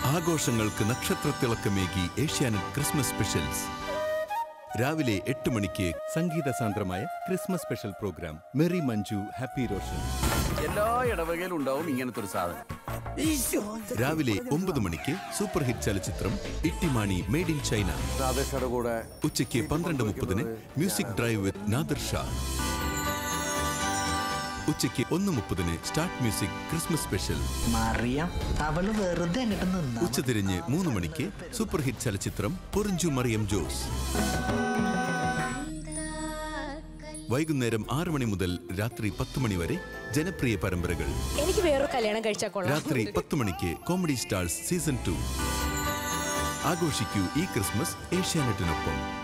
ആഘോഷങ്ങൾക്ക് നക്ഷത്രത്തിളക്കമേകി Asianet Christmas specials രാവിലെ എട്ട് മണിക്ക് സംഗീത സാന്ദ്രമായ Christmas special program merry Manju happy Roshan എല്ലാ ഇടവകയിലും ഉണ്ടാവും ഇങ്ങനത്തെ ഒരു സാധനം രാവിലെ ഒമ്പത് മണിക്ക് സൂപ്പർ ഹിറ്റ് ചലച്ചിത്രം ഇട്ടിമാണി മെയ്ഡ് ഇൻ ചൈന രാധേഷയുടെ കൂടെ ഉച്ചയ്ക്ക് പന്ത്രണ്ട് മുപ്പതിന് music drive with Nadir Shah ഉച്ചയ്ക്ക് ഒന്ന് മുപ്പതിന് start music Christmas special Mariyam അവള് വെറുതെ അങ്ങോട്ട് നിന്നാ ഉച്ചതിരിഞ്ഞ് മൂന്ന് മണിക്ക് സൂപ്പർ ഹിറ്റ് ചലച്ചിത്രം പൊറിഞ്ചു മറിയം ജോസ് വൈകുന്നേരം ആറ് മണി മുതൽ രാത്രി പത്ത് മണി വരെ ജനപ്രിയ പരമ്പരകൾ എനിക്ക് വേറൊരു കല്യാണം കഴിച്ചാൽ കൊള്ളാം രാത്രി പത്ത് മണിക്ക് കോമഡി സ്റ്റാർസ് സീസൺ ടു ആഘോഷിക്കൂ ഈ ക്രിസ്മസ് ഏഷ്യാനെറ്റിനൊപ്പം